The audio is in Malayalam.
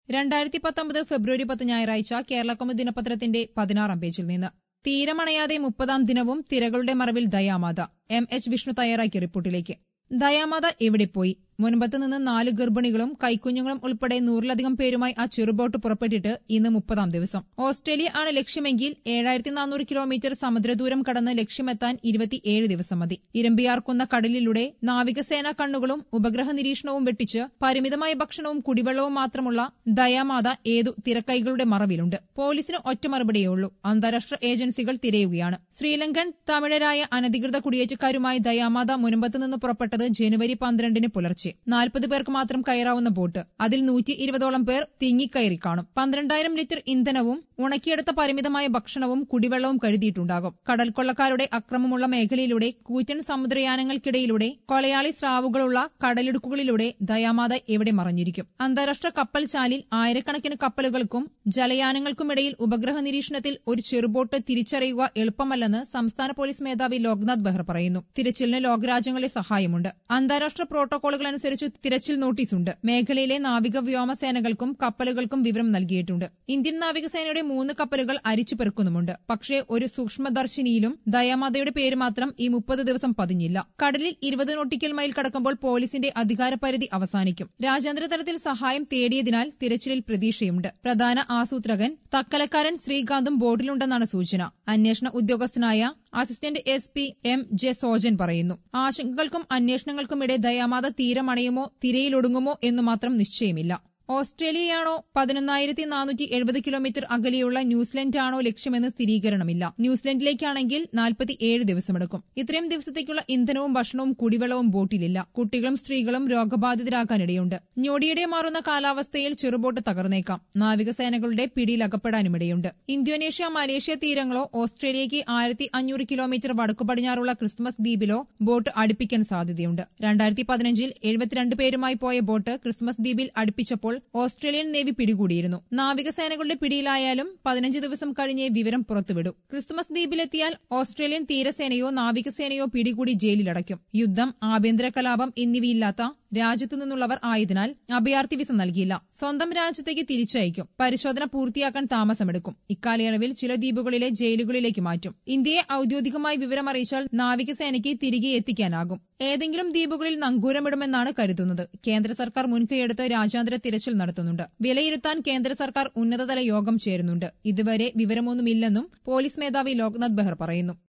രണ്ടായിരത്തി പത്തൊമ്പത് ഫെബ്രുവരി പത്ത് ഞായറാഴ്ച കേരളകൗമുദി ദിനപത്രത്തിന്റെ പതിനാറാം പേജിൽ നിന്ന് തീരമണയാതെ മുപ്പതാം ദിനവും തിരകളുടെ മറവിൽ ദയാമാത എം എച്ച് വിഷ്ണു തയ്യാറാക്കിയ റിപ്പോർട്ടിലേക്ക് ദയാമാത എവിടെ പോയി മുൻപത്ത് നിന്ന് നാല് ഗർഭിണികളും കൈക്കുഞ്ഞുങ്ങളും ഉൾപ്പെടെ നൂറിലധികം പേരുമായി ആ ചെറുബോട്ട് പുറപ്പെട്ടിട്ട് ഇന്ന് മുപ്പതാം ദിവസം ഓസ്ട്രേലിയ ആണ് ലക്ഷ്യമെങ്കിൽ ഏഴായിരത്തി നാനൂറ് കിലോമീറ്റർ സമുദ്രദൂരം കടന്ന് ലക്ഷ്യമെത്താൻ ഇരുപത്തിയേഴ് ദിവസം മതി ഇരമ്പിയാർക്കുന്ന കടലിലൂടെ നാവികസേനാ കണ്ണുകളും ഉപഗ്രഹ നിരീക്ഷണവും വെട്ടിച്ച് പരിമിതമായ ഭക്ഷണവും കുടിവെള്ളവും മാത്രമുള്ള ദയാമാത ഏതു തിരക്കൈകളുടെ മറവിലുണ്ട് പോലീസിന് ഒറ്റ മറുപടിയേ ഉള്ളൂ അന്താരാഷ്ട്ര ഏജൻസികൾ തിരയുകയാണ് ശ്രീലങ്കൻ തമിഴരായ അനധികൃത കുടിയേറ്റക്കാരുമായി ദയാമാത മുൻപത്ത് നിന്ന് പുറപ്പെട്ടത് ജനുവരി പന്ത്രണ്ടിന് പുലർച്ചെ നാൽപ്പത് പേർക്ക് മാത്രം കയറാവുന്ന ബോട്ട് അതിൽ നൂറ്റി ഇരുപതോളം പേർ തിങ്ങിക്കയറി കാണും പന്ത്രണ്ടായിരം ലിറ്റർ ഇന്ധനവും ഉണക്കിയെടുത്ത പരിമിതമായ ഭക്ഷണവും കുടിവെള്ളവും കരുതിയിട്ടുണ്ടാകും കടൽ കൊള്ളക്കാരുടെ അക്രമമുള്ള മേഖലയിലൂടെ കൂറ്റൻ സമുദ്രയാനങ്ങൾക്കിടയിലൂടെ കൊലയാളി സ്രാവുകളുള്ള കടലിടുക്കുകളിലൂടെ ദയാമാത എവിടെ മറഞ്ഞിരിക്കും അന്താരാഷ്ട്ര കപ്പൽ ചാലിൽ ആയിരക്കണക്കിന് കപ്പലുകൾക്കും ജലയാനങ്ങൾക്കുമിടയിൽ ഉപഗ്രഹ നിരീക്ഷണത്തിൽ ഒരു ചെറുബോട്ട് തിരിച്ചറിയുക എളുപ്പമല്ലെന്ന് സംസ്ഥാന പോലീസ് മേധാവി ലോക്നാഥ് ബെഹ്റ പറയുന്നു തിരച്ചിലിന് ലോകരാജ്യങ്ങളുടെ സഹായമുണ്ട് അന്താരാഷ്ട്ര പ്രോട്ടോകോളുകൾ അനുസരിച്ച് തിരച്ചിൽ നോട്ടീസുണ്ട് മേഖലയിലെ നാവിക വ്യോമസേനകൾക്കും കപ്പലുകൾക്കും വിവരം നൽകിയിട്ടുണ്ട് ഇന്ത്യൻ നാവികസേനയുടെ മൂന്ന് കപ്പലുകൾ അരിച്ചു പെറുക്കുന്നുമുണ്ട് പക്ഷേ ഒരു സൂക്ഷ്മദർശിനിയിലും ദയാമാതയുടെ പേര് മാത്രം ഈ മുപ്പത് ദിവസം പതിഞ്ഞില്ല കടലിൽ ഇരുപത് നോട്ടിക്കൽ മൈൽ കടക്കുമ്പോൾ പോലീസിന്റെ അധികാരപരിധി അവസാനിക്കും രാജ്യാന്തര തലത്തിൽ സഹായം തേടിയതിനാൽ തിരച്ചിലിൽ പ്രതീക്ഷയുണ്ട് പ്രധാന ആസൂത്രകൻ തക്കലക്കാരൻ ശ്രീകാന്തും ബോർഡിലുണ്ടെന്നാണ് സൂചന അന്വേഷണ ഉദ്യോഗസ്ഥനായ assistant S P M J Sojan പറയുന്നു ആശങ്കകൾക്കും അന്വേഷണങ്ങൾക്കുമിടെ ദയാമാത തീരമണയുമോ തിരയിലൊടുങ്ങുമോ എന്നു മാത്രം നിശ്ചയമില്ല ഓസ്ട്രേലിയയാണോ പതിനൊന്നായിരത്തി നാനൂറ്റി എഴുപത് കിലോമീറ്റർ അകലെയുള്ള ന്യൂസിലൻഡാണോ ലക്ഷ്യമെന്ന് സ്ഥിരീകരണമില്ല ന്യൂസിലൻഡിലേക്കാണെങ്കിൽ നാൽപ്പത്തിയേഴ് ദിവസമെടുക്കും ഇത്രയും ദിവസത്തേക്കുള്ള ഇന്ധനവും ഭക്ഷണവും കുടിവെള്ളവും ബോട്ടിലില്ല കുട്ടികളും സ്ത്രീകളും രോഗബാധിതരാകാനിടയുണ്ട് ഞൊടിയിടെ മാറുന്ന കാലാവസ്ഥയിൽ ചെറുബോട്ട് തകർന്നേക്കാം നാവികസേനകളുടെ പിടിയിലകപ്പെടാനുമിടയുണ്ട് ഇന്തോനേഷ്യ മലേഷ്യ തീരങ്ങളോ ഓസ്ട്രേലിയയ്ക്ക് ആയിരത്തി അഞ്ഞൂറ് കിലോമീറ്റർ വടക്കു പടിഞ്ഞാറുള്ള ക്രിസ്മസ് ദ്വീപിലോ ബോട്ട് അടുപ്പിക്കാൻ സാധ്യതയുണ്ട് രണ്ടായിരത്തി പതിനഞ്ചിൽ എഴുപത്തിരണ്ട് പേരുമായി പോയ ബോട്ട് ക്രിസ്മസ് ദ്വീപിൽ അടുപ്പിച്ചപ്പോൾ ഓസ്ട്രേലിയൻ നേവി പിടികൂടിയിരുന്നു നാവികസേനകളുടെ പിടിയിലായാലും പതിനഞ്ച് ദിവസം കഴിഞ്ഞേ വിവരം പുറത്തുവിടൂ ക്രിസ്മസ് ദ്വീപിലെത്തിയാൽ ഓസ്ട്രേലിയൻ തീരസേനയോ നാവികസേനയോ പിടികൂടി ജയിലിലടയ്ക്കും യുദ്ധം ആഭ്യന്തര കലാപം എന്നിവയില്ലാത്ത രാജ്യത്തു നിന്നുള്ളവർ ആയതിനാൽ അഭയാർത്ഥി വിസ നൽകിയില്ല സ്വന്തം രാജ്യത്തേക്ക് തിരിച്ചയക്കും പരിശോധന പൂർത്തിയാക്കാൻ താമസമെടുക്കും ഇക്കാലയളവിൽ ചില ദ്വീപുകളിലെ ജയിലുകളിലേക്ക് മാറ്റും ഇന്ത്യയെ ഔദ്യോഗികമായി വിവരമറിയിച്ചാൽ നാവികസേനയ്ക്ക് തിരികെ എത്തിക്കാനാകും ഏതെങ്കിലും ദ്വീപുകളിൽ നങ്കൂരമിടുമെന്നാണ് കരുതുന്നത് കേന്ദ്ര സർക്കാർ മുൻകൈയെടുത്ത് രാജ്യാന്തര തിരച്ചിൽ നടത്തുന്നുണ്ട് വിലയിരുത്താൻ കേന്ദ്ര സർക്കാർ ഉന്നതതല യോഗം ചേരുന്നുണ്ട് ഇതുവരെ വിവരമൊന്നുമില്ലെന്നും പോലീസ് മേധാവി ലോക്നാഥ് ബെഹ്റ പറയുന്നു